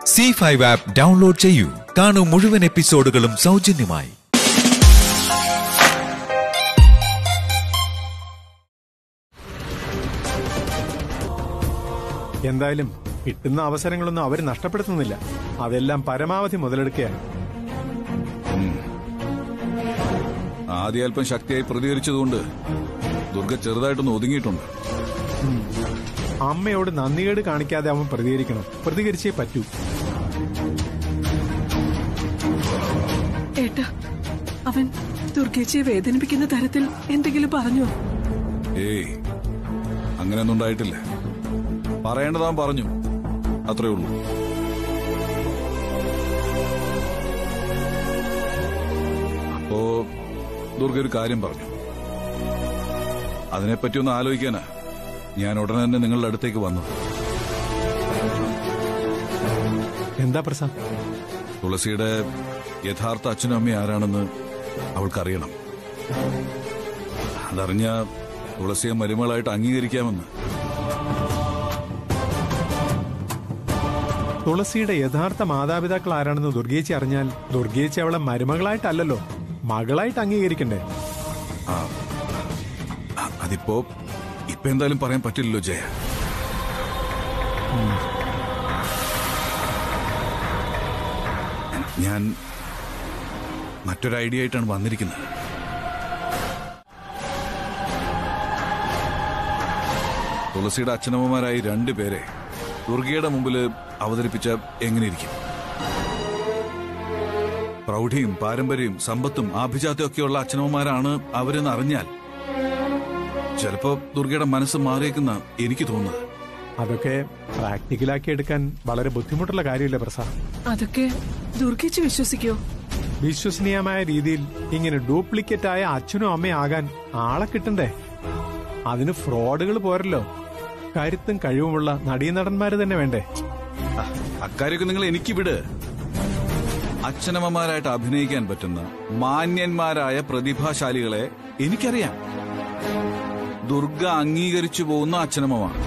C five app download ചെയ്യൂ കാണൂ മുഴുവൻ എപ്പിസോഡുകളും സൗജന്യമായി എന്തായാലും കിട്ടുന്ന അവസരങ്ങളൊന്നും അവർ നഷ്ടപ്പെടുത്തുന്നില്ല അതെല്ലാം പരമാവധി മുതലെടുക്കുകയാണ് ആദ്യ അല്പം ശക്തിയായി പ്രതികരിച്ചതുകൊണ്ട് ദുർഗ ചെറുതായിട്ടൊന്ന് ഒതുങ്ങിയിട്ടുണ്ട് അമ്മയോട് നന്ദികേട് കാണിക്കാതെ അവൻ പ്രതികരിക്കണം പ്രതികരിച്ചേ പറ്റൂ ഏട്ടാ അവൻ ദുർഗേച്ചിയെ വേദനിപ്പിക്കുന്ന തരത്തിൽ എന്തെങ്കിലും പറഞ്ഞോ ഏയ് അങ്ങനെയൊന്നും ഉണ്ടായിട്ടില്ല പറയേണ്ടതാൻ പറഞ്ഞു അത്രേ ഉള്ളൂ അപ്പോ ദുർഗ ഒരു കാര്യം പറഞ്ഞു അതിനെപ്പറ്റി ഒന്ന് ആലോചിക്കാനാ ഞാൻ ഉടനെ തന്നെ നിങ്ങളുടെ അടുത്തേക്ക് വന്നത് എന്താ പ്രസാദ് തുളസിയുടെ യഥാർത്ഥ അച്ഛനും അമ്മയും ആരാണെന്ന് അവൾക്കറിയണം അതറിഞ്ഞ തുളസിയെ മരുമകളായിട്ട് അംഗീകരിക്കാമെന്ന് തുളസിയുടെ യഥാർത്ഥ മാതാപിതാക്കൾ ആരാണെന്ന് ദുർഗേച്ചി അറിഞ്ഞാൽ ദുർഗേച്ചി അവളെ മരുമകളായിട്ടല്ലല്ലോ മകളായിട്ട് അംഗീകരിക്കണ്ടേ ആ, അ- അതിപ്പോ ഇപ്പൊ എന്തായാലും പറയാൻ പറ്റില്ലല്ലോ ജയ ഞാൻ മറ്റൊരു ഐഡിയ ആയിട്ടാണ് വന്നിരിക്കുന്നത് തുളസിയുടെ അച്ഛനമ്മമാരായി രണ്ടുപേരെ ദുർഗയുടെ മുമ്പിൽ അവതരിപ്പിച്ച എങ്ങനെയിരിക്കും പ്രൗഢിയും പാരമ്പര്യവും സമ്പത്തും ആഭിജാത്യം ഒക്കെയുള്ള അച്ഛനമ്മമാരാണ് അവരെന്ന് അറിഞ്ഞാൽ ചിലപ്പോ ദുർഗയുടെ മനസ്സ് മാറിയേക്കുന്ന എനിക്ക് തോന്നുന്നത് അതൊക്കെ പ്രാക്ടിക്കലാക്കി എടുക്കാൻ വളരെ ബുദ്ധിമുട്ടുള്ള കാര്യമില്ല പ്രസാദ് അതൊക്കെ ദുർഗേച്ചി വിശ്വസിക്കോ വിശ്വസനീയമായ രീതിയിൽ ഇങ്ങനെ ഡ്യൂപ്ലിക്കേറ്റ് ആയ അച്ഛനും അമ്മയും ആകാൻ ആളെ കിട്ടണ്ടേ അതിന് ഫ്രോഡുകൾ പോരല്ലോ കരുത്തും കഴിവുമുള്ള നടീനടന്മാര് തന്നെ വേണ്ടേ അ- അക്കാര്യമൊക്കെ നിങ്ങൾ എനിക്ക് വിട് അച്ഛനമ്മമാരായിട്ട് അഭിനയിക്കാൻ പറ്റുന്ന മാന്യന്മാരായ പ്രതിഭാശാലികളെ എനിക്കറിയാം ദുർഗ അംഗീകരിച്ചു പോകുന്ന അച്ഛനമ്മമാണ്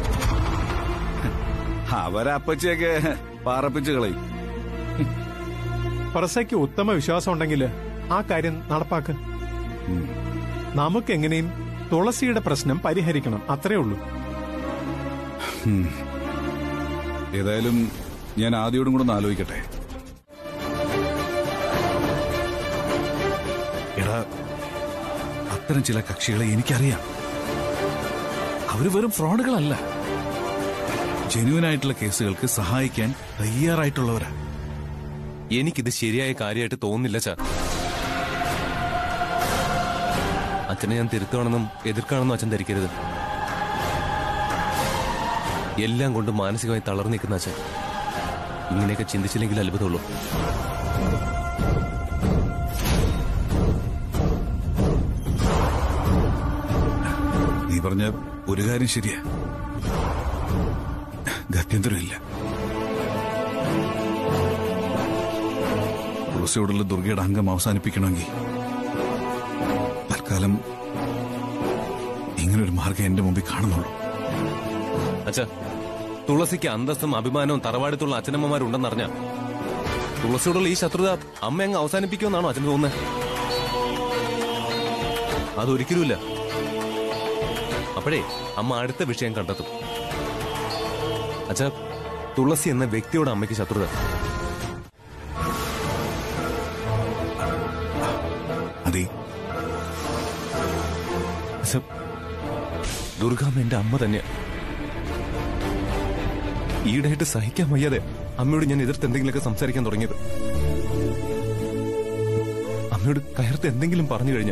അവരെ അപ്പച്ചയൊക്കെ പാറപ്പിച്ച് കളയും പ്രസയ്ക്ക് ഉത്തമ വിശ്വാസം ഉണ്ടെങ്കിൽ ആ കാര്യം നടപ്പാക്ക് ഉം. നമുക്കെങ്ങനെയും തുളസിയുടെ പ്രശ്നം പരിഹരിക്കണം അത്രേ ഉള്ളൂ ഉം. ഏതായാലും ഞാൻ ആദ്യോടും കൂടെ ഒന്ന് ആലോചിക്കട്ടെ എടാ അത്തരം ചില കക്ഷികളെ എനിക്കറിയാം അവര് വെറും ഫ്രോഡുകളല്ല ജെന്യൂനായിട്ടുള്ള കേസുകൾക്ക് സഹായിക്കാൻ തയ്യാറായിട്ടുള്ളവരാ എനിക്കിത് ശരിയായ കാര്യമായിട്ട് തോന്നുന്നില്ല ചാ അച്ഛനെ ഞാൻ തിരുത്തുകയാണെന്നും എതിർക്കുകയാണെന്നും അച്ഛൻ ധരിക്കരുത് എല്ലാം കൊണ്ട് മാനസികമായി തളർന്നു നിൽക്കുന്ന അച്ഛൻ ഇങ്ങനെയൊക്കെ ചിന്തിച്ചില്ലെങ്കിൽ അത്ഭുതമുള്ളൂ നീ പറഞ്ഞ ഒരു കാര്യം ശരിയാ ഗത്യന്തരമില്ല തുളസിയോടുള്ള ദുർഗയുടെ അംഗം അവസാനിപ്പിക്കണമെങ്കിൽ തൽക്കാലം ഇങ്ങനൊരു മാർഗം എന്റെ മുമ്പിൽ കാണുന്നുള്ളൂ അച്ഛാ തുളസിക്ക് അന്തസ്സും അഭിമാനവും തറവാടുത്തുള്ള അച്ഛനമ്മമാരുണ്ടെന്നറിഞ്ഞ തുളസിയോടുള്ള ഈ ശത്രുത അമ്മ അങ്ങ് അവസാനിപ്പിക്കുമെന്നാണോ അച്ഛന് തോന്നുന്നത് അതൊരിക്കലുമില്ല അപ്പോഴേ അമ്മ അടുത്ത വിഷയം കണ്ടെത്തും അച്ഛാ തുളസി എന്ന വ്യക്തിയോട് അമ്മയ്ക്ക് ശത്രുത അതെ അച്ഛാ, ദുർഗാമ്മ എന്റെ അമ്മ തന്നെയാ ഈടായിട്ട് സഹിക്കാൻ വയ്യാതെ അമ്മയോട് ഞാൻ എതിർത്ത് എന്തെങ്കിലുമൊക്കെ സംസാരിക്കാൻ തുടങ്ങിയത് അമ്മയോട് കയർത്ത് എന്തെങ്കിലും പറഞ്ഞു കഴിഞ്ഞ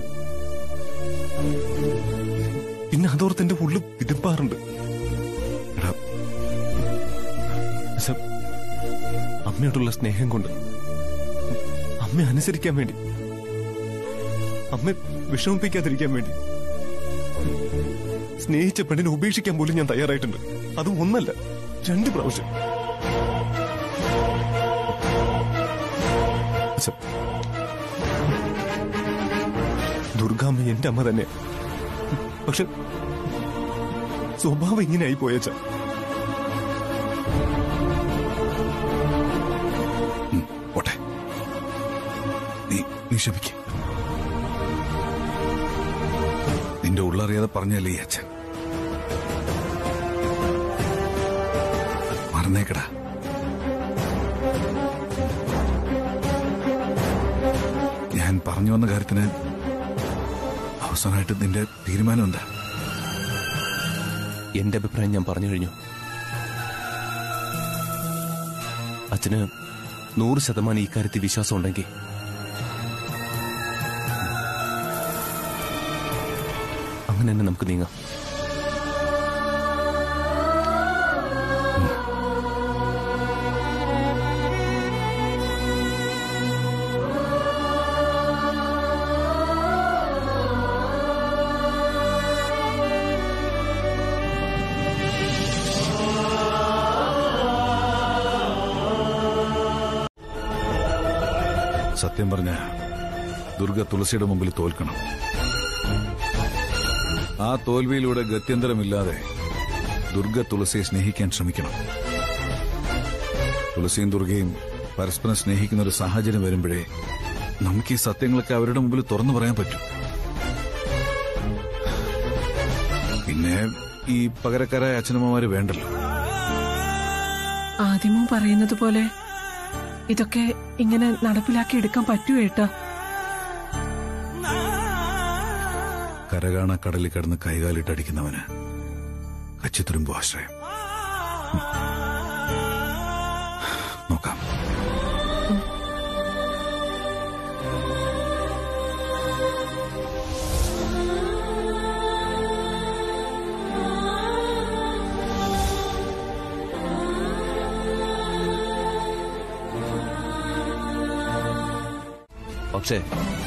പിന്നെ അതോർത്ത് എന്റെ ഉള്ളു വിതുമ്പാറുണ്ട് എടാ അച്ഛാ, അമ്മയോടുള്ള സ്നേഹം കൊണ്ട് അമ്മ അനുസരിക്കാൻ വേണ്ടി അമ്മ വിഷമിപ്പിക്കാതിരിക്കാൻ വേണ്ടി സ്നേഹിച്ച പെണ്ണിനെ ഉപേക്ഷിക്കാൻ പോലും ഞാൻ തയ്യാറായിട്ടുണ്ട് അത് ഒന്നല്ല രണ്ട് പ്രാവശ്യം അച്ഛാ, ദുർഗാമ്മ എന്റെ അമ്മ തന്നെ പക്ഷെ സ്വഭാവം ഇങ്ങനെ ആയി പോയച്ച നീ ക്ഷമിക്കും നിന്റെ ഉള്ളറിയാതെ പറഞ്ഞല്ലേ ഈ അച്ഛൻ മറന്നേക്കടാ ഞാൻ പറഞ്ഞു വന്ന കാര്യത്തിന് അവസാനമായിട്ട് നിന്റെ തീരുമാനം എന്താ എന്റെ അഭിപ്രായം ഞാൻ പറഞ്ഞു കഴിഞ്ഞു അച്ഛന് നൂറ് ശതമാനം ഈ കാര്യത്തിൽ വിശ്വാസം ഉണ്ടെങ്കിൽ അങ്ങനെ തന്നെ നമുക്ക് നീങ്ങാം സത്യം പറഞ്ഞ ദുർഗ തുളസിയുടെ മുമ്പിൽ തോൽക്കണം ആ തോൽവിയിലൂടെ ഗത്യന്തരമില്ലാതെ ദുർഗ തുളസിയെ സ്നേഹിക്കാൻ ശ്രമിക്കണം തുളസിയും ദുർഗയും പരസ്പരം സ്നേഹിക്കുന്ന ഒരു സാഹചര്യം വരുമ്പോഴേ നമുക്ക് ഈ സത്യങ്ങളൊക്കെ അവരുടെ മുമ്പിൽ തുറന്നു പറയാൻ പറ്റും പിന്നെ ഈ പകരക്കാരായ അച്ഛനമ്മമാര് വേണ്ടല്ലോ ആദ്യമോ പറയുന്നത് പോലെ ഇതൊക്കെ ഇങ്ങനെ നടപ്പിലാക്കി എടുക്കാൻ പറ്റുമോ ഏട്ടാ കരകാണ കടലിൽ കിടന്ന് കൈകാലിട്ടടിക്കുന്നവന് കച്ചിത്തുരുമ്പോ ആശ്രയം ഉം. നോക്കാം പക്ഷേ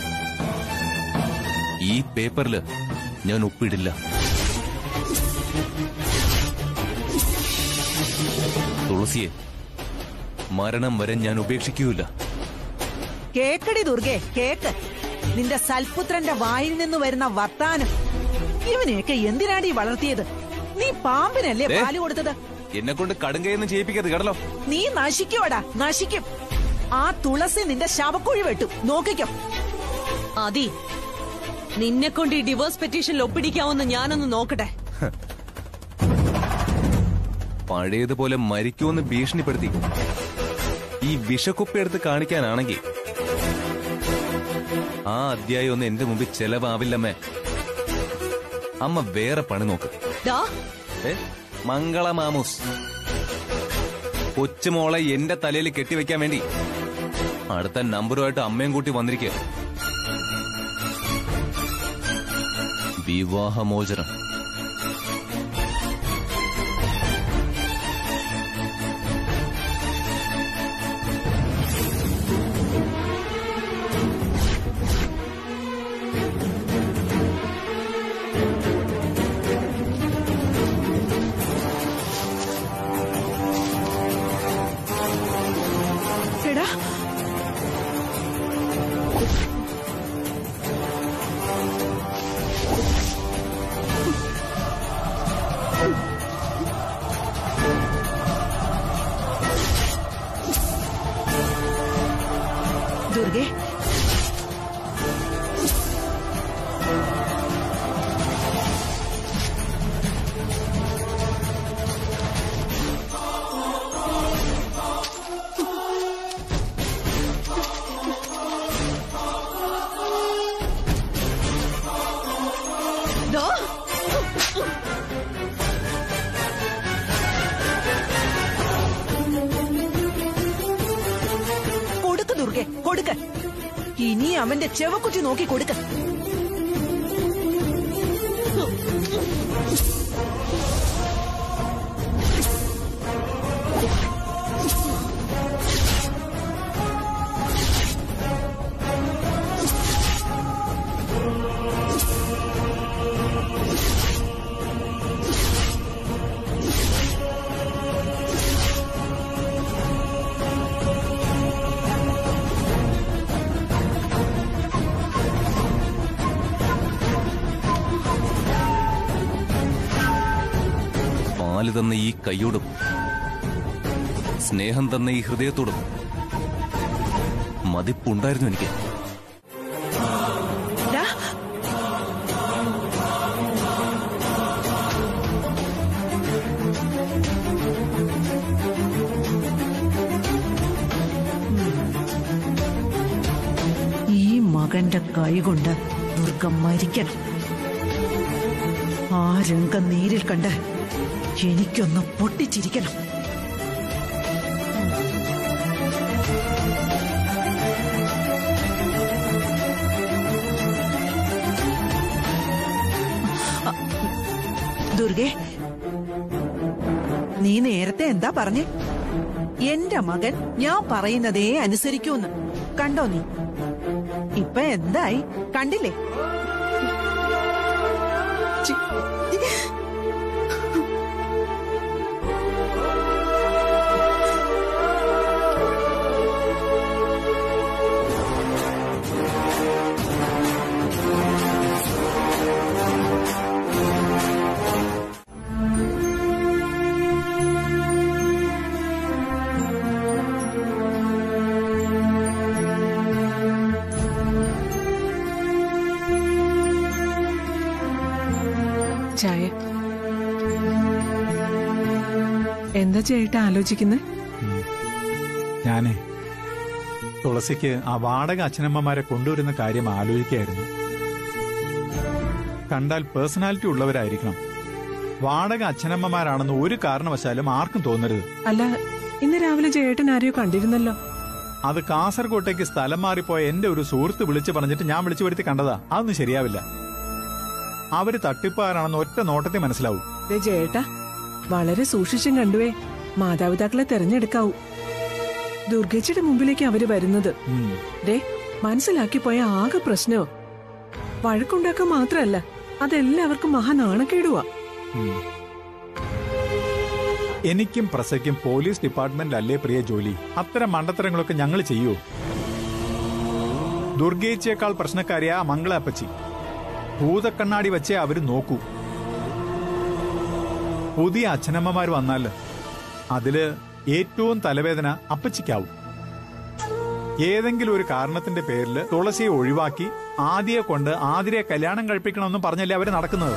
ഈ പേപ്പറില് ഞാൻ ഒപ്പിടില്ല തുളസിയെ മരണം വരെ ഞാൻ ഉപേക്ഷിക്കൂല കേക്കടി ദുർഗെ കേക്ക് നിന്റെ സൽപുത്രന്റെ വായിൽ നിന്ന് വരുന്ന വർത്താനം ഇവനെയൊക്കെ എന്തിനാടി വളർത്തിയത് നീ പാമ്പിനല്ലേ ദേ. പാല് കൊടുത്തത് എന്നെ കൊണ്ട് കടുങ്കയൊന്നും ചെയ്യിപ്പിക്കരുത് കേട്ടല്ലോ നീ നശിക്കുവടാ നശിക്കും ആ തുളസി നിന്റെ ശവക്കുഴി വെട്ടു നോക്കിക്കോ അതി നിന്നെ കൊണ്ട് ഈ ഡിവോഴ്സ് പെറ്റീഷനിൽ ഒപ്പിടിക്കാവുന്ന ഞാനൊന്ന് നോക്കട്ടെ പഴയതുപോലെ മരിക്കുമെന്ന് ഭീഷണിപ്പെടുത്തി ഈ വിഷക്കുപ്പി എടുത്ത് കാണിക്കാനാണെങ്കിൽ ആ അധ്യായം ഒന്നും എന്റെ മുമ്പിൽ ചെലവാവില്ലമ്മേ അമ്മ വേറെ പണി നോക്ക് ദാ ഏ? മംഗളമാമൂസ് കൊച്ചുമോളെ എന്റെ തലയിൽ കെട്ടിവെക്കാൻ വേണ്ടി അടുത്ത നമ്പറുമായിട്ട് അമ്മയും കൂട്ടി വന്നിരിക്കുക വിവാഹമോചനം എടാ ദുർഗെ ദാ കൊടുക്ക് ദുർഗെ കൊടുക്ക് ഇനി അവന്റെ ചെവക്കുറ്റി നോക്കി കൊടുക്ക് പാല് തന്ന ഈ കൈയോടും സ്നേഹം തന്ന ഈ ഹൃദയത്തോടും മതിപ്പുണ്ടായിരുന്നു എനിക്ക് മകന്റെ കൈകൊണ്ട് ദുർഗ മരിക്കണം ആ രംഗം നേരിൽ കണ്ട് എനിക്കൊന്ന് പൊട്ടിച്ചിരിക്കണം അ, ദുർഗേ നീ നേരത്തെ എന്താ പറഞ്ഞേ എന്റെ മകൻ ഞാൻ പറയുന്നതേ അനുസരിക്കൂന്ന് കണ്ടോ നീ ഇപ്പൊ എന്തായി കണ്ടില്ലേ ചായ എന്താ ചേട്ടാ ആലോചിക്കുന്നത് ഞാനേ തുളസിക്ക് ആ വാടക അച്ഛനമ്മമാരെ കൊണ്ടുവരുന്ന കാര്യം ആലോചിക്കായിരുന്നു കണ്ടാൽ പേഴ്സണാലിറ്റി ഉള്ളവരായിരിക്കണം വാടക അച്ഛനമ്മമാരാണെന്ന് ഒരു കാരണവശാലും ആർക്കും തോന്നരുത് അല്ല ഇന്ന് രാവിലെ ചേട്ടൻ ആരെയോ കണ്ടിരുന്നല്ലോ അത് കാസർകോട്ടേക്ക് സ്ഥലം മാറിപ്പോയ എന്റെ ഒരു സുഹൃത്ത് വിളിച്ചു പറഞ്ഞിട്ട് ഞാൻ വിളിച്ചു വരുത്തി കണ്ടതാ അതൊന്നും ശരിയാവില്ല അവര് തട്ടിപ്പുകാരാണെന്ന് ഒറ്റ നോട്ടത്തിൽ മനസ്സിലാവും ദേ ചേട്ടാ വളരെ സൂക്ഷിച്ചും കണ്ടുവേ മാതാപിതാക്കളെ തെരഞ്ഞെടുക്കാവൂ ദുർഗച്ചിയുടെ മുമ്പിലേക്ക് അവര് വരുന്നത് ഉം. ദേ മനസ്സിലാക്കി പോയ ആകെ പ്രശ്നമോ വഴക്കുണ്ടാക്കാൻ മാത്രല്ല അതെല്ലാവർക്കും മഹാനാണക്കേടുവാ ഉം. എനിക്കും പ്രസയ്ക്കും പോലീസ് ഡിപ്പാർട്ട്മെന്റിലല്ലേ പ്രിയ ജോലി അത്തരം മണ്ടത്തരങ്ങളൊക്കെ ഞങ്ങൾ ചെയ്യൂ ദുർഗേച്ചിയേക്കാൾ പ്രശ്നക്കാരിയാ ആ മംഗള അപ്പച്ചി ഭൂതക്കണ്ണാടി വെച്ചേ അവര് നോക്കൂ പുതിയ അച്ഛനമ്മമാർ വന്നാൽ അതില് ഏറ്റവും തലവേദന അപ്പച്ചിക്കാവും ഏതെങ്കിലും ഒരു കാരണത്തിന്റെ പേരിൽ തുളസിയെ ഒഴിവാക്കി ആദിയെ കൊണ്ട് ആതിരെ കല്യാണം കഴിപ്പിക്കണമെന്നും പറഞ്ഞല്ലേ അവര് നടക്കുന്നത്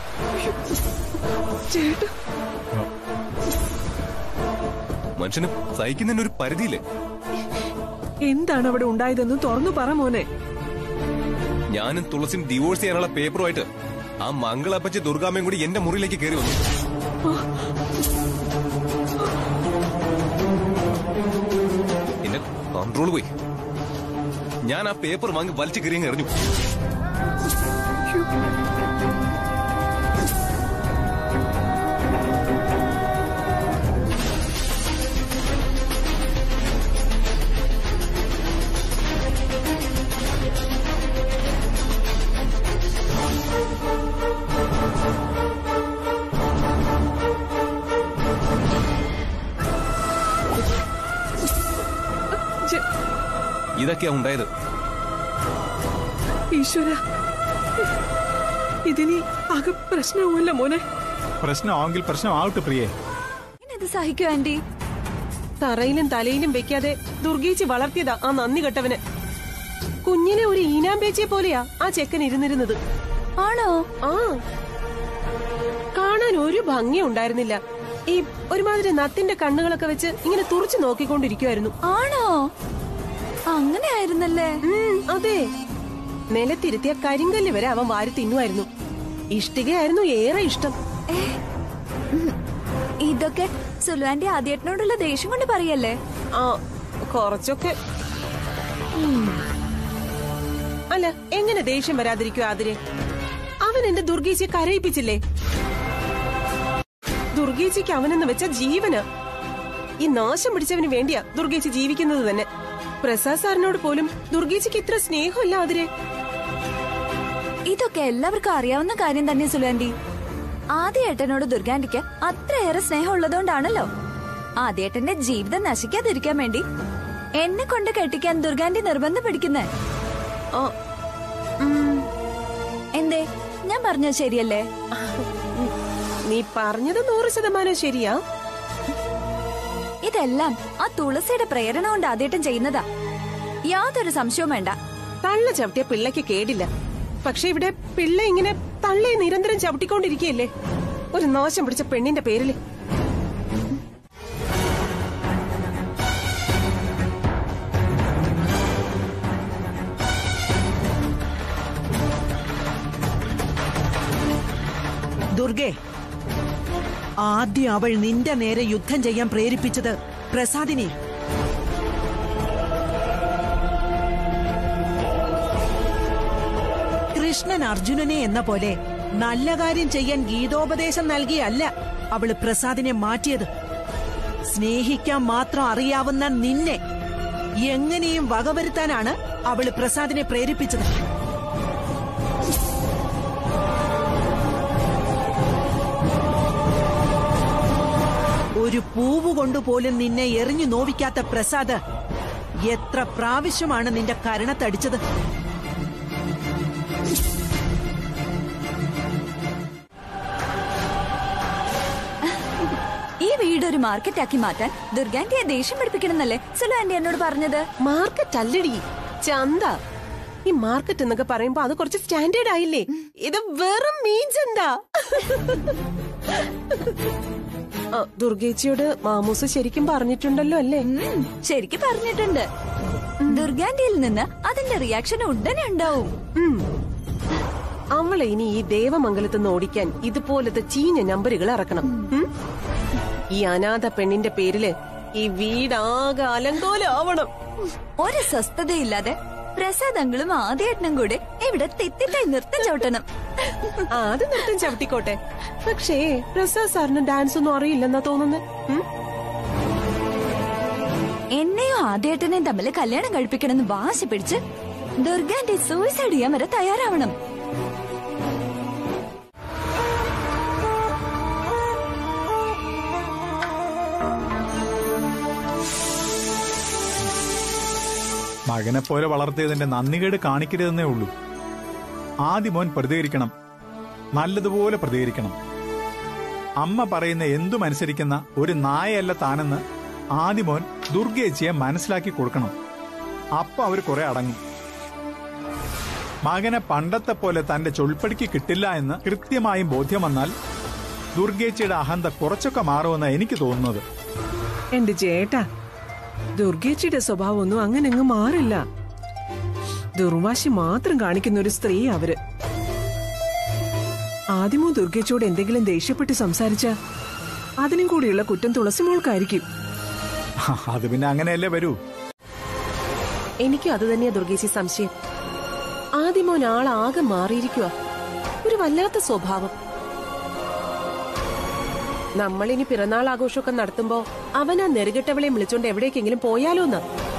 ചേട്ടാ മനുഷ്യന് സഹിക്കുന്നതിന് ഒരു പരിധിയില്ലേ എന്താണ് അവിടെ ഉണ്ടായതെന്ന് തുറന്നു പറ മോനെ ഞാനും തുളസിയും ഡിവോഴ്സ് ചെയ്യാനുള്ള പേപ്പറുമായിട്ട് ആ മംഗളപ്പച്ചി ദുർഗാമ്മയും കൂടി എന്റെ മുറിയിലേക്ക് കയറി വന്നു എന്റെ കൺട്രോൾ പോയി ഞാൻ ആ പേപ്പർ വാങ്ങി വലിച്ചു കയറി എറിഞ്ഞു ചെ- ഇതൊക്കെയാ ഉണ്ടായത് ഈശ്വര ഇതിനി ആകെ പ്രശ്നവുമല്ല മോനെ പ്രശ്നമാവെങ്കിൽ പ്രശ്നമാവട്ടെ പ്രിയേ ഇത് സഹിക്കോ ആന്റി തറയിലും തലയിലും വെക്കാതെ ദുർഗീച്ച് വളർത്തിയതാ ആ നന്ദി കെട്ടവന് കുഞ്ഞിനെ ഒരു ഈനാമ്പേച്ചിയെ പോലെയാ ആ ചെക്കൻ ഇരുന്നിരുന്നത് ആണോ ആ കാണാൻ ഒരു ഭംഗി ഉണ്ടായിരുന്നില്ല ഈ ഒരുമാതിരി നത്തിന്റെ കണ്ണുകളൊക്കെ വെച്ച് ഇങ്ങനെ തുറച്ചു നോക്കിക്കൊണ്ടിരിക്കുവായിരുന്നു ആണോ അങ്ങനെ ആയിരുന്നല്ലേ ഉം, അതെ നിലത്തിരുത്തിയ കരിങ്കല്ല് വരെ അവൻ വാരി തിന്നുമായിരുന്നു ഇഷ്ടികയായിരുന്നു ഏറെ ഇഷ്ടം ഇതൊക്കെ സുലു ആന്റി ആദ്യേട്ടനോടുള്ള ദേഷ്യം കൊണ്ട് പറയല്ലേ ആ കുറച്ചൊക്കെ അല്ല എങ്ങനെ ദേഷ്യം വരാതിരിക്കും ആതിരെ അവൻ എന്റെ ദുർഗീച്ചയെ കരയിപ്പിച്ചില്ലേ ദുർഗീച്ചയ്ക്ക് അവനെന്ന് വെച്ച ജീവന് ഈ നാശം പിടിച്ചവന് വേണ്ടിയാ ദുർഗീച്ചി ജീവിക്കുന്നത് തന്നെ പ്രസാദ് സാറിനോട് പോലും ദുർഗീച്ചയ്ക്ക് ഇത്ര സ്നേഹമല്ല ആതിരെ ഇതൊക്കെ എല്ലാവർക്കും അറിയാവുന്ന കാര്യം തന്നെ സുലു ആന്റി ആദ്യേട്ടനോട് ദുർഗാന്റിക്ക് അത്രയേറെ സ്നേഹം ഉള്ളതുകൊണ്ടാണല്ലോ ആദ്യേട്ടന്റെ ജീവിതം നശിക്കാതിരിക്കാൻ വേണ്ടി എന്നെ കൊണ്ട് കെട്ടിക്കാൻ ദുർഗാന്റി നിർബന്ധം പിടിക്കുന്നേ ആ, എന്തേ ഞാൻ പറഞ്ഞത് ശരിയല്ലേ നീ പറഞ്ഞത് നൂറ് ശതമാനം ശരിയാ ഇതെല്ലാം ആ തുളസിയുടെ പ്രേരണ കൊണ്ട് ആദ്യേട്ടൻ ചെയ്യുന്നതാ യാതൊരു സംശയവും വേണ്ട തള്ള ചവിട്ടിയ പിള്ളയ്ക്ക് കേടില്ല പക്ഷെ ഇവിടെ പിള്ള ഇങ്ങനെ തള്ളയെ നിരന്തരം ചവിട്ടിക്കൊണ്ടിരിക്കുകയല്ലേ ഒരു നാശം പിടിച്ച പെണ്ണിന്റെ പേരില് ദുർഗെ ആദ്യം അവൾ നിന്റെ നേരെ യുദ്ധം ചെയ്യാൻ പ്രേരിപ്പിച്ചത് പ്രസാദിനെ കൃഷ്ണൻ അർജുനനെ എന്ന പോലെ നല്ല കാര്യം ചെയ്യാൻ ഗീതോപദേശം നൽകിയല്ല അവള് പ്രസാദിനെ മാറ്റിയത് സ്നേഹിക്കാൻ മാത്രം അറിയാവുന്ന നിന്നെ എങ്ങനെയും വകവരുത്താനാണ് അവള് പ്രസാദിനെ പ്രേരിപ്പിച്ചത് ഒരു പൂവ് കൊണ്ടുപോലും നിന്നെ എറിഞ്ഞു നോവിക്കാത്ത പ്രസാദ് എത്ര പ്രാവശ്യമാണ് നിന്റെ കരണത്തടിച്ചത് ഈ വീട് ഒരു മാർക്കറ്റ് ആക്കി മാറ്റാൻ ദുർഗാന്റിയെ ദേഷ്യം പിടിപ്പിക്കണമെന്നല്ലേ സുലു ആന്റി എന്നോട് പറഞ്ഞത് മാർക്കറ്റ് അല്ലടി ചന്ത ഈ മാർക്കറ്റ് എന്നൊക്കെ പറയുമ്പോ അത് കുറച്ച് സ്റ്റാൻഡേർഡ് ആയില്ലേ ഇത് വെറും മീൻസ് എന്താ ആ, ദുർഗേച്ചിയോട് മാമൂസ് ശരിക്കും പറഞ്ഞിട്ടുണ്ടല്ലോ അല്ലേ ഉം, ശരിക്കും പറഞ്ഞിട്ടുണ്ട് ദുർഗാന്റിയിൽ നിന്ന് അതിന്റെ റിയാക്ഷൻ ഉടനെ ഉണ്ടാവും ഉം. അവളെ ഇനി ഈ ദേവമംഗലത്ത് നിന്ന് ഓടിക്കാൻ ഇതുപോലത്തെ ചീഞ്ഞ നമ്പറുകൾ ഇറക്കണം ഉം? ഈ അനാഥ പെണ്ണിന്റെ പേരില് ഈ വീടാകെ അലങ്കോലാവണം ഒരു സ്വസ്ഥതയില്ലാതെ പ്രസാദ് അങ്കിളും ആദ്യേട്ടനും കൂടെ ഇവിടെ തെറ്റിട്ടായി നൃത്തം ചവിട്ടണം ആ, അത് നൃത്തം ചവിട്ടിക്കോട്ടെ പക്ഷേ പ്രസാദ് സാറിന് ഡാൻസ് ഒന്നും അറിയില്ലെന്നാ തോന്നുന്നത് എന്നെയും ആദ്യേട്ടനെയും തമ്മിൽ കല്യാണം കഴിപ്പിക്കണമെന്ന് വാശി പിടിച്ച് ദുർഗാന്റെ സൂയിസൈഡ് ചെയ്യാൻ വരെ തയ്യാറാവണം മകനെ പോലെ വളർത്തിയതിന്റെ നന്ദികേട് കാണിക്കരുതെന്നേ ഉള്ളൂ ആദ്യ മോൻ പ്രതികരിക്കണം നല്ലതുപോലെ പ്രതികരിക്കണം അമ്മ പറയുന്ന എന്തും അനുസരിക്കുന്ന ഒരു നായയല്ല താനെന്ന് ആദ്യമോൻ ദുർഗേച്ചിയെ മനസ്സിലാക്കി കൊടുക്കണം അപ്പൊ അവർ കുറെ അടങ്ങും മകനെ പണ്ടത്തെ പോലെ തന്റെ ചൊൽപ്പടിക്ക് കിട്ടില്ല എന്ന് കൃത്യമായും ബോധ്യം വന്നാൽ ദുർഗേച്ചിയുടെ അഹന്ത കുറച്ചൊക്കെ മാറുമെന്ന് എനിക്ക് തോന്നുന്നത് എന്റെ ചേട്ടാ ദുർഗേച്ചിയുടെ സ്വഭാവം ഒന്നും അങ്ങനെ അങ്ങ് മാറില്ല ദുർവാശി മാത്രം കാണിക്കുന്ന ഒരു സ്ത്രീ അവര് ആദ്യമോ ദുർഗേച്ചിയോട് എന്തെങ്കിലും ദേഷ്യപ്പെട്ട് സംസാരിച്ച അതിനും കൂടിയുള്ള കുറ്റം തുളസിമോൾക്കായിരിക്കും അത് പിന്നെ അങ്ങനെയല്ലേ വരൂ എനിക്കും അത് തന്നെയാ ദുർഗേച്ചി സംശയം ആദ്യമോൻ ആളാകെ മാറിയിരിക്കുക ഒരു വല്ലാത്ത സ്വഭാവം നമ്മളിനി പിറന്നാൾ ആഘോഷമൊക്കെ നടത്തുമ്പോ അവൻ ആ നെറുകെട്ടവളെ വിളിച്ചോണ്ട് എവിടേക്കെങ്കിലും പോയാലോ എന്ന്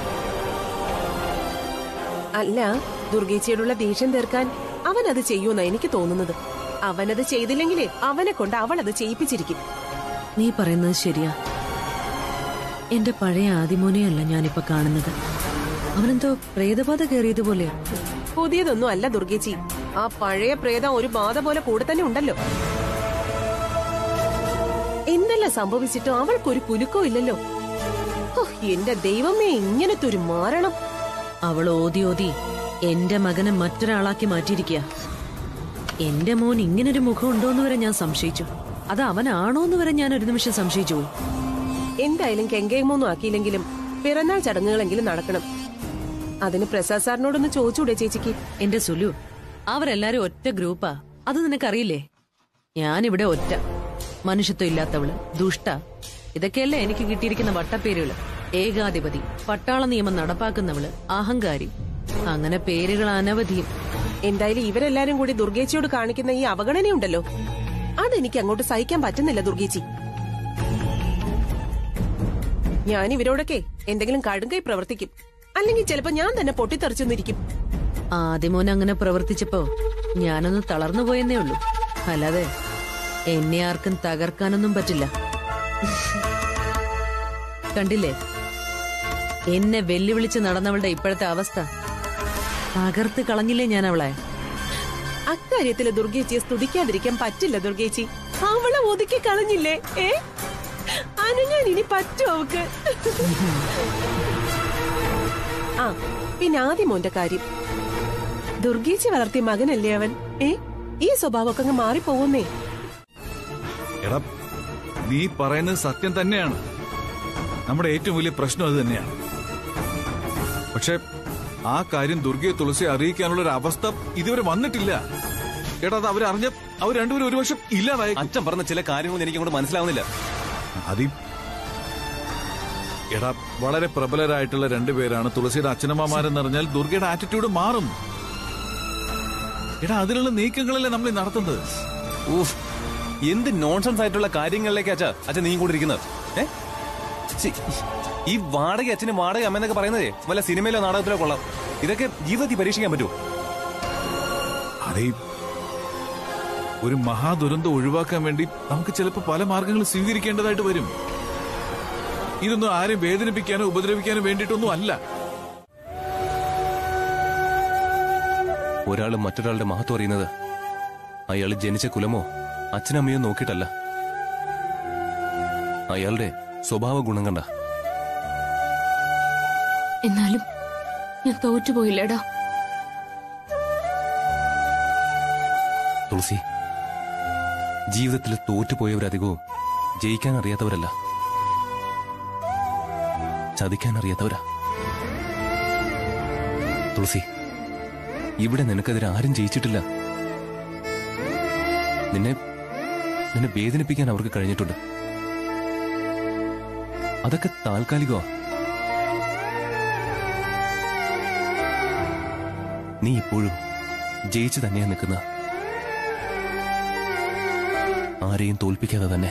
അല്ല ദുർഗേച്ചിയോടുള്ള ദേഷ്യം തീർക്കാൻ അവൻ അത് ചെയ്യൂന്നാ എനിക്ക് തോന്നുന്നത് അവനത് ചെയ്തില്ലെങ്കിലേ അവനെ കൊണ്ട് അവൾ അത് ചെയ്യിപ്പിച്ചിരിക്കും നീ പറയുന്നത് ശരിയാ എന്റെ പഴയ ആദിമോനെയല്ല ഞാനിപ്പോ കാണുന്നത് അവനെന്തോ പ്രേതബാധ കയറിയതുപോലെയാ പുതിയതൊന്നും അല്ല ദുർഗേച്ചി ആ പഴയ പ്രേതം ഒരു ബാധ പോലെ കൂടെ തന്നെ ഉണ്ടല്ലോ എന്തെല്ലാം സംഭവിച്ചിട്ടും അവൾക്കൊരു കുലുക്കവും ഇല്ലല്ലോ ഹോ, എന്റെ ദൈവമേ ഇങ്ങനത്തെ ഒരു മാരണം അവൾ ഓതി ഓതി എന്റെ മകനെ മറ്റൊരാളാക്കി മാറ്റിയിരിക്കുക എന്റെ മോൻ ഇങ്ങനൊരു മുഖം ഉണ്ടോന്ന് വരെ ഞാൻ സംശയിച്ചു അത് അവനാണോന്ന് വരെ ഞാൻ ഒരു നിമിഷം സംശയിച്ചു പോയി എന്തായാലും കെങ്കേമൊന്നും ആക്കിയില്ലെങ്കിലും പിറന്നാൾ ചടങ്ങുകളെങ്കിലും നടക്കണം അതിന് പ്രസാദ് സാറിനോടൊന്ന് ചോദിച്ചൂടെ ചേച്ചിക്ക് എന്റെ സുലു അവരെല്ലാരും ഒറ്റ ഗ്രൂപ്പാ അത് നിനക്കറിയില്ലേ ഞാനിവിടെ ഒറ്റ മനുഷ്യത്വം ഇല്ലാത്തവള് ദുഷ്ട ഇതൊക്കെയല്ലേ എനിക്ക് കിട്ടിയിരിക്കുന്ന വട്ടപ്പേരുകള് ഏകാധിപതി പട്ടാള നിയമം നടപ്പാക്കുന്നവള് അഹങ്കാരി അങ്ങനെ പേരുകൾ അനവധിയും എന്തായാലും ഇവരെല്ലാരും കൂടി ദുർഗേച്ചിയോട് കാണിക്കുന്ന ഈ അവഗണനയുണ്ടല്ലോ അതെനിക്ക് അങ്ങോട്ട് സഹിക്കാൻ പറ്റുന്നില്ല ദുർഗേച്ചി ഞാൻ ഇവരോടൊക്കെ എന്തെങ്കിലും കടുങ്കൈ പ്രവർത്തിക്കും അല്ലെങ്കിൽ ചിലപ്പോ ഞാൻ തന്നെ പൊട്ടിത്തെറിച്ചെന്നിരിക്കും ആദ്യമോൻ അങ്ങനെ പ്രവർത്തിച്ചപ്പോ ഞാനൊന്ന് തളർന്നു പോയെന്നേ ഉള്ളൂ അല്ലാതെ എന്നെ ആർക്കും തകർക്കാനൊന്നും പറ്റില്ല കണ്ടില്ലേ എന്നെ വെല്ലുവിളിച്ച് നടന്നവളുടെ ഇപ്പോഴത്തെ അവസ്ഥ തകർത്ത് കളഞ്ഞില്ലേ ഞാൻ അവളെ അക്കാര്യത്തില് ദുർഗേച്ചിയെ സ്തുതിക്കാതിരിക്കാൻ പറ്റില്ല ദുർഗേച്ചി അവളെ ഒതുക്കി കളഞ്ഞില്ലേ ഏ അനങ്ങാൻ ഇനി പറ്റും അവക്ക് ആ പിന്നെ ആദ്യം മോന്റെ കാര്യം ദുർഗേച്ചി വളർത്തിയ മകനല്ലേ അവൻ ഏ ഈ സ്വഭാവമൊക്കെ അങ്ങ് മാറിപ്പോകുന്നേ എടാ നീ പറയുന്നത് സത്യം തന്നെയാണ് നമ്മുടെ ഏറ്റവും വലിയ പ്രശ്നം അത് തന്നെയാണ് പക്ഷെ ആ കാര്യം ദുർഗയെ തുളസി അറിയിക്കാനുള്ള ഒരു അവസ്ഥ ഇതുവരെ വന്നിട്ടില്ല എടാ അത് അവരറിഞ്ഞ അവർ രണ്ടുപേരും ഒരു വർഷം ഇല്ലാതായി അച്ഛൻ പറഞ്ഞ ചില കാര്യങ്ങളൊന്നും എനിക്ക് അങ്ങോട്ട് മനസ്സിലാവുന്നില്ല അതി എടാ വളരെ പ്രബലരായിട്ടുള്ള രണ്ടുപേരാണ് തുളസിയുടെ അച്ഛനമ്മമാരെന്ന് അറിഞ്ഞാൽ ദുർഗയുടെ ആറ്റിറ്റ്യൂഡ് മാറും എടാ അതിനുള്ള നീക്കങ്ങളല്ലേ നമ്മൾ ഈ നടത്തുന്നത് ഊഫ് എന്ത് നോൺസെൻസ് ആയിട്ടുള്ള കാര്യങ്ങളിലേക്ക് അച്ഛാ അച്ഛൻ നീങ്ങിക്കൊണ്ടിരിക്കുന്നത് ഏ ഛി, ഈ വാടക അച്ഛനും വാടക അമ്മയെന്നൊക്കെ പറയുന്നതേ വല്ല സിനിമയിലോ നാടകത്തിലോ കൊള്ളാം ഇതൊക്കെ ജീവിതത്തിൽ പരീക്ഷിക്കാൻ പറ്റുമോ അതേ ഒരു മഹാദുരന്തം ഒഴിവാക്കാൻ വേണ്ടി നമുക്ക് ചിലപ്പോൾ പല മാർഗങ്ങൾ സ്വീകരിക്കേണ്ടതായിട്ട് വരും ഇതൊന്നും ആരെയും വേദനിപ്പിക്കാനോ ഉപദ്രവിക്കാനോ വേണ്ടിയിട്ടൊന്നും അല്ല ഒരാൾ മറ്റൊരാളുടെ മഹത്വം അറിയുന്നത് അയാൾ ജനിച്ച കുലമോ അച്ഛനമ്മയോ നോക്കിയിട്ടല്ല അയാളുടെ സ്വഭാവ ഗുണം കണ്ട എന്നാലും ഞാൻ തോറ്റുപോയില്ലേടാ തുളസി ജീവിതത്തിൽ തോറ്റുപോയവരധികവും ജയിക്കാൻ അറിയാത്തവരല്ല ചതിക്കാൻ അറിയാത്തവരാ തുളസി ഇവിടെ നിനക്കെതിരെ ആരും ജയിച്ചിട്ടില്ല നിന്നെ നിന്നെ വേദനിപ്പിക്കാൻ അവർക്ക് കഴിഞ്ഞിട്ടുണ്ട് അതൊക്കെ താൽക്കാലികമാ നീ ഇപ്പോഴും ജയിച്ചു തന്നെയാ നിൽക്കുന്ന ആരെയും തോൽപ്പിക്കാതെ തന്നെ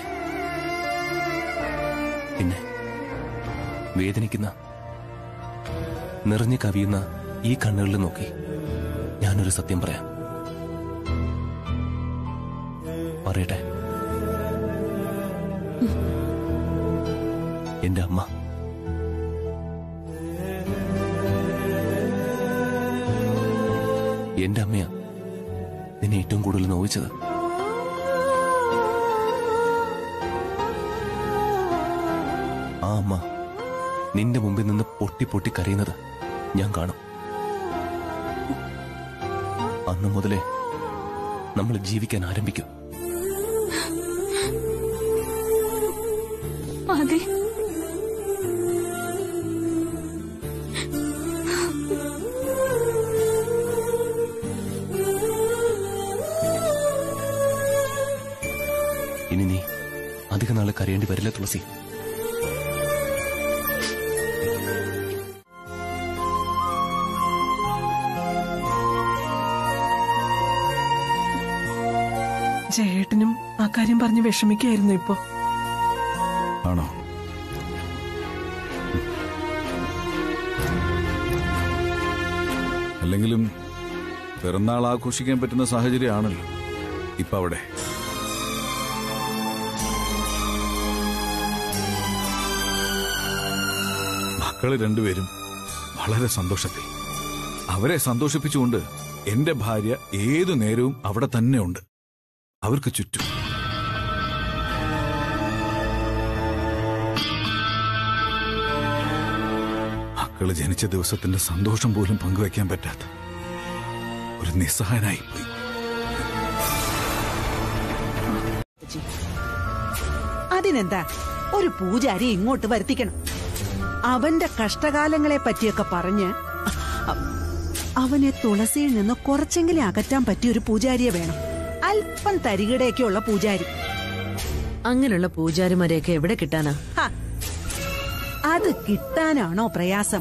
പിന്നെ വേദനിക്കുന്ന നിറഞ്ഞു കവിയുന്ന ഈ കണ്ണുകളിൽ നോക്കി ഞാനൊരു സത്യം പറയാം പറയട്ടെ എന്റെ അമ്മ എന്റെ അമ്മയാ നിന്നെ ഏറ്റവും കൂടുതൽ നോവിച്ചത് ആ അമ്മ നിന്റെ മുമ്പിൽ നിന്ന് പൊട്ടി പൊട്ടി കരയുന്നത് ഞാൻ കാണും അന്നു മുതലേ നമ്മൾ ജീവിക്കാൻ ആരംഭിക്കും അതെ ഇനി നീ അധിക നാളെ കരയേണ്ടി വരില്ല തുളസി ചേട്ടനും ആ കാര്യം പറഞ്ഞ് വിഷമിക്കായിരുന്നു ഇപ്പോ ആണോ അല്ലെങ്കിലും പിറന്നാൾ ആഘോഷിക്കാൻ പറ്റുന്ന സാഹചര്യമാണല്ലോ ഇപ്പൊ അവിടെ മക്കള് രണ്ടുപേരും വളരെ സന്തോഷത്തിൽ അവരെ സന്തോഷിപ്പിച്ചുകൊണ്ട് എന്റെ ഭാര്യ ഏതു നേരവും അവിടെ തന്നെ ഉണ്ട് അവർക്ക് ചുറ്റും മക്കള് ജനിച്ച ദിവസത്തിന്റെ സന്തോഷം പോലും പങ്കുവെക്കാൻ പറ്റാത്ത ഒരു നിസ്സഹായനായി പോയി അതിനെന്താ ഒരു പൂജാരി ഇങ്ങോട്ട് വരുത്തിക്കണം അവന്റെ കഷ്ടകാലങ്ങളെ പറ്റിയൊക്കെ പറഞ്ഞ് അ- അവനെ തുളസിയിൽ നിന്ന് കുറച്ചെങ്കിലും അകറ്റാൻ പറ്റിയ ഒരു പൂജാരിയെ വേണം അല്പം തരികിടയൊക്കെയുള്ള പൂജാരി അങ്ങനെയുള്ള പൂജാരിമാരെയൊക്കെ എവിടെ കിട്ടാനാ ഹ, അത് കിട്ടാനാണോ പ്രയാസം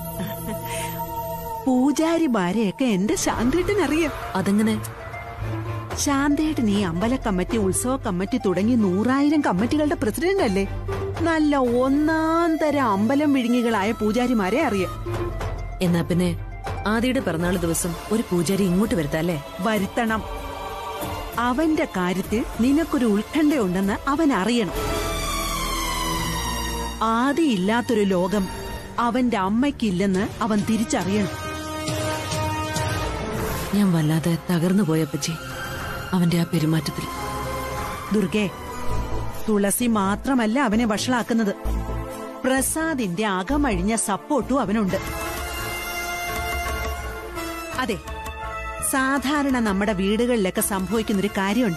പൂജാരിമാരെയൊക്കെ എന്റെ ശാന്തേട്ടനറിയാം അതെങ്ങനെ ശാന്തേട്ടൻ ഈ അമ്പല കമ്മിറ്റി ഉത്സവ കമ്മിറ്റി തുടങ്ങി നൂറായിരം കമ്മിറ്റികളുടെ പ്രസിഡന്റ് അല്ലേ നല്ല ഒന്നാം തരം അമ്പലം വിഴുങ്ങികളായ പൂജാരിമാരെ അറിയാം എന്നാ പിന്നെ ആദിയുടെ പിറന്നാൾ ദിവസം ഒരു പൂജാരി ഇങ്ങോട്ട് വരുത്താല്ലേ വരുത്തണം അവന്റെ കാര്യത്തിൽ നിനക്കൊരു ഉത്കണ്ഠയുണ്ടെന്ന് അവൻ അറിയണം ആദിയില്ലാത്തൊരു ലോകം അവന്റെ അമ്മയ്ക്കില്ലെന്ന് അവൻ തിരിച്ചറിയണം ഞാൻ വല്ലാതെ തകർന്നു പോയപ്പച്ചി അവന്റെ ആ പെരുമാറ്റത്തിൽ ദുർഗെ തുളസി മാത്രമല്ല അവനെ വഷളാക്കുന്നത് പ്രസാദിന്റെ അകമഴിഞ്ഞ സപ്പോർട്ടും അവനുണ്ട് അതെ സാധാരണ നമ്മുടെ വീടുകളിലൊക്കെ സംഭവിക്കുന്നൊരു കാര്യമുണ്ട്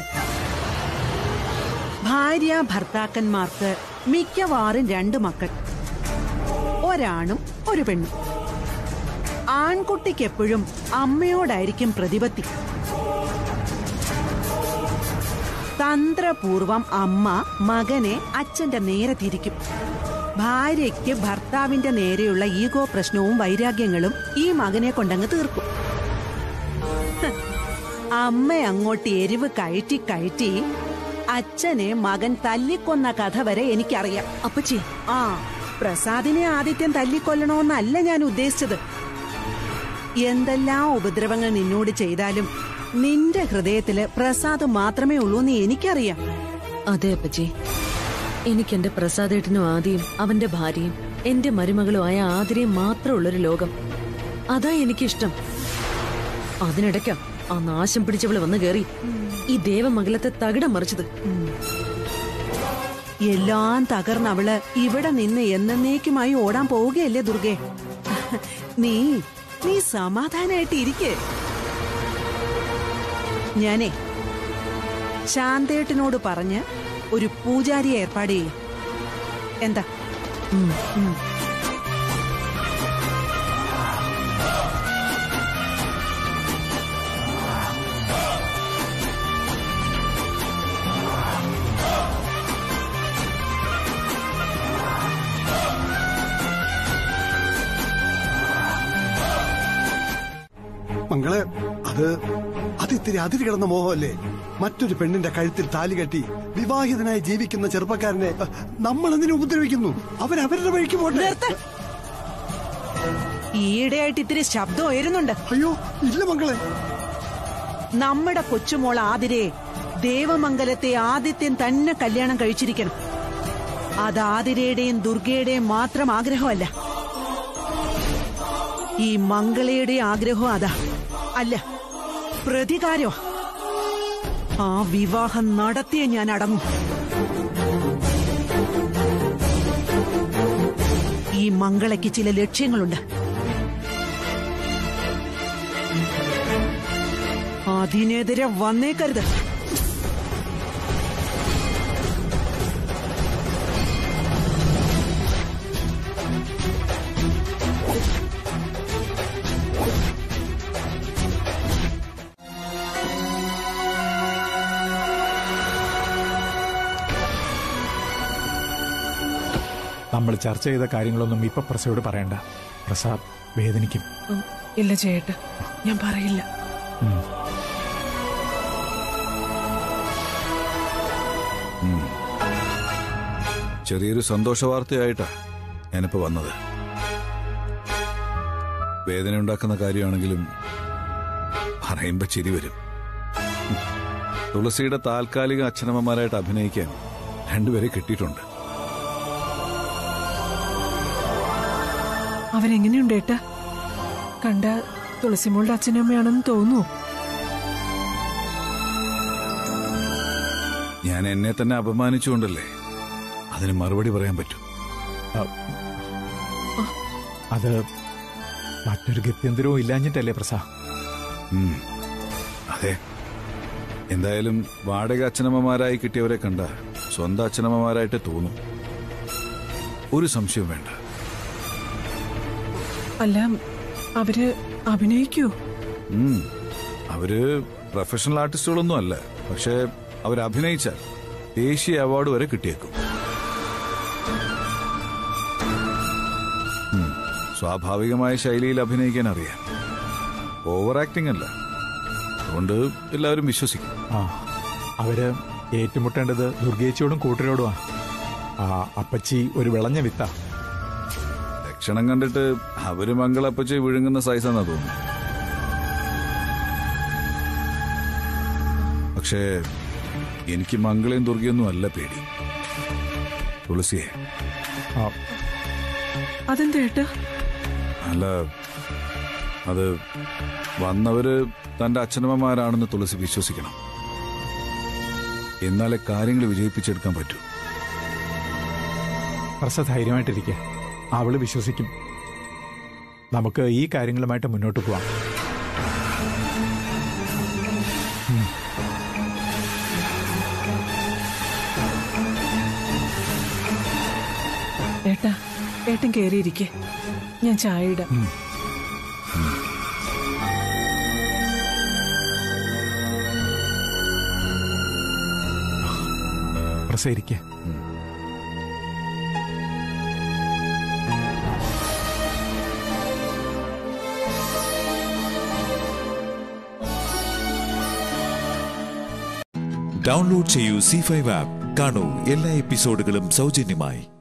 ഭാര്യ ഭർത്താക്കന്മാർക്ക് മിക്കവാറും രണ്ട് മക്കൾ ഒരാണും ഒരു പെണ്ണും ആൺകുട്ടിക്ക് എപ്പോഴും അമ്മയോടായിരിക്കും പ്രതിപത്തി തന്ത്രപൂർവം അമ്മ മകനെ അച്ഛന്റെ നേരെ തിരിക്കും ഭാര്യയ്ക്ക് ഭർത്താവിന്റെ നേരെയുള്ള ഈഗോ പ്രശ്നവും വൈരാഗ്യങ്ങളും ഈ മകനെ കൊണ്ടങ്ങ് തീർക്കും ഹ്, അമ്മ അങ്ങോട്ട് എരിവ് കയറ്റി കയറ്റി അച്ഛനെ മകൻ തല്ലിക്കൊന്ന കഥ വരെ എനിക്കറിയാം അപ്പച്ചി ആ പ്രസാദിനെ ആദിത്യം തല്ലിക്കൊല്ലണമെന്നല്ല ഞാൻ ഉദ്ദേശിച്ചത് എന്തെല്ലാം ഉപദ്രവങ്ങൾ നിന്നോട് ചെയ്താലും നിന്റെ ഹൃദയത്തില് പ്രസാദ് മാത്രമേ ഉള്ളൂ എന്ന് എനിക്കറിയാം അതെ അപ്പച്ചി എനിക്ക് എന്റെ പ്രസാദേട്ടനും ആദിയും അവന്റെ ഭാര്യയും എന്റെ മരുമകളും ആയ ആതിരയും മാത്രമുള്ളൊരു ലോകം അതാ എനിക്കിഷ്ടം അതിനിടയ്ക്ക ആ നാശം പിടിച്ചവള് വന്ന് കേറി ഈ ദേവമംഗലത്തെ തകിടം മറിച്ചത് എല്ലാം തകർന്ന് അവള് ഇവിടെ നിന്ന് എന്നേക്കുമായി ഓടാൻ പോവുകയല്ലേ ദുർഗെ നീ നീ സമാധാനായിട്ട് ഇരിക്കേ ഞാനേ ശാന്തേട്ടനോട് പറഞ്ഞ് ഒരു പൂജാരിയെ ഏർപ്പാട് ചെയ്യും എന്താ ഉം. മംഗളെ അത് അത് ഇത്തിരി അതിര് കിടന്ന മോഹമല്ലേ മറ്റൊരു പെണ്ണിന്റെ കഴുത്തിൽ താലി കെട്ടി വിവാഹിതനായി ജീവിക്കുന്ന ചെറുപ്പക്കാരനെ അഹ്, നമ്മൾ എന്തിനു ഉപദ്രവിക്കുന്നു അവരവരുടെ വഴിക്ക് പോട്ടെ നിർത്ത്. ഈയിടെയായിട്ട് ഇത്തിരി ശബ്ദം ഉയരുന്നുണ്ട് അയ്യോ ഇല്ല മംഗളെ നമ്മുടെ കൊച്ചുമോൾ ആതിരെ ദേവമംഗലത്തെ ആദിത്യൻ തന്നെ കല്യാണം കഴിച്ചിരിക്കണം അത് ആതിരയുടെയും ദുർഗയുടെയും മാത്രം ആഗ്രഹമല്ല ഈ മംഗളയുടെ ആഗ്രഹം അതാ അല്ല പ്രതികാരോ ആ വിവാഹം നടത്തിയ ഞാൻ അടങ്ങും ഈ മംഗളയ്ക്ക് ചില ലക്ഷ്യങ്ങളുണ്ട് അതിനെതിരെ വന്നേക്കരുത് നമ്മൾ ചർച്ച ചെയ്ത കാര്യങ്ങളൊന്നും ഇപ്പൊ പ്രസയോട് പറയണ്ട പ്രസാദ് വേദനിക്കും ഉം, ഇല്ല ചേട്ടാ ഞാൻ പറയില്ല ഉം. ചെറിയൊരു സന്തോഷ വാർത്തയായിട്ടാ ഞാനിപ്പോ വന്നത് വേദന ഉണ്ടാക്കുന്ന കാര്യമാണെങ്കിലും പറയുമ്പോ ചിരി വരും ഉം. തുളസിയുടെ താൽക്കാലിക അച്ഛനമ്മമാരായിട്ട് അഭിനയിക്കാൻ രണ്ടുപേരെ കിട്ടിയിട്ടുണ്ട് അവരെങ്ങനെയുണ്ട് ഏട്ടാ കണ്ട തുളസിമോളുടെ അച്ഛനും അമ്മയാണെന്ന് തോന്നുന്നു ഞാൻ എന്നെ തന്നെ അപമാനിച്ചുകൊണ്ടല്ലേ അതിന് മറുപടി പറയാൻ പറ്റും അത് മറ്റൊരു ഗത്യന്തരവും ഇല്ലാഞ്ഞിട്ടല്ലേ പ്രസാ ഉം. അതെ എന്തായാലും വാടക അച്ഛനമ്മമാരായി കിട്ടിയവരെ കണ്ട സ്വന്തം അച്ഛനമ്മമാരായിട്ട് തോന്നും ഒരു സംശയവും വേണ്ട അല്ല അവര് അഭിനയിക്കൂ ഉം. അവര് പ്രൊഫഷണൽ ആർട്ടിസ്റ്റുകളൊന്നും അല്ല പക്ഷേ അവർ അഭിനയിച്ചാൽ ദേശീയ അവാർഡ് വരെ കിട്ടിയേക്കും ഉം. സ്വാഭാവികമായ ശൈലിയിൽ അഭിനയിക്കാൻ അറിയാം ഓവർ ആക്ടിംഗ് അല്ല അതുകൊണ്ട് എല്ലാവരും വിശ്വസിക്കും ആ അവര് ഏറ്റുമുട്ടേണ്ടത് ദുർഗേച്ചിയോടും കൂട്ടരോടുമാണ് ആ അപ്പച്ചി ഒരു വിളഞ്ഞ വിത്താ ലക്ഷണം കണ്ടിട്ട് അവര് മംഗളപ്പച്ച് വിഴുങ്ങുന്ന സൈസാന്നാ തോന്നുന്നു പക്ഷേ എനിക്ക് മംഗളയും ദുർഗയൊന്നും അല്ല പേടി തുളസിയെ ആ, അതെന്താ ഏട്ടാ അല്ല അത് വന്നവര് തന്റെ അച്ഛനമ്മമാരാണെന്ന് തുളസി വിശ്വസിക്കണം എന്നാലേ കാര്യങ്ങൾ വിജയിപ്പിച്ചെടുക്കാൻ പറ്റൂ പ്രസ ധൈര്യമായിട്ടിരിക്കുക അവള് വിശ്വസിക്കും നമുക്ക് ഈ കാര്യങ്ങളുമായിട്ട് മുന്നോട്ട് പോവാം ഏട്ടാ ഏട്ടൻ കേറിയിരിക്കെ ഞാൻ ചായ ഇടാം തുളസിയിരിക്കെ ഡൗൺലോഡ് ചെയ്യൂ സി ഫൈവ് ആപ്പ് കാണൂ എല്ലാ എപ്പിസോഡുകളും സൗജന്യമായി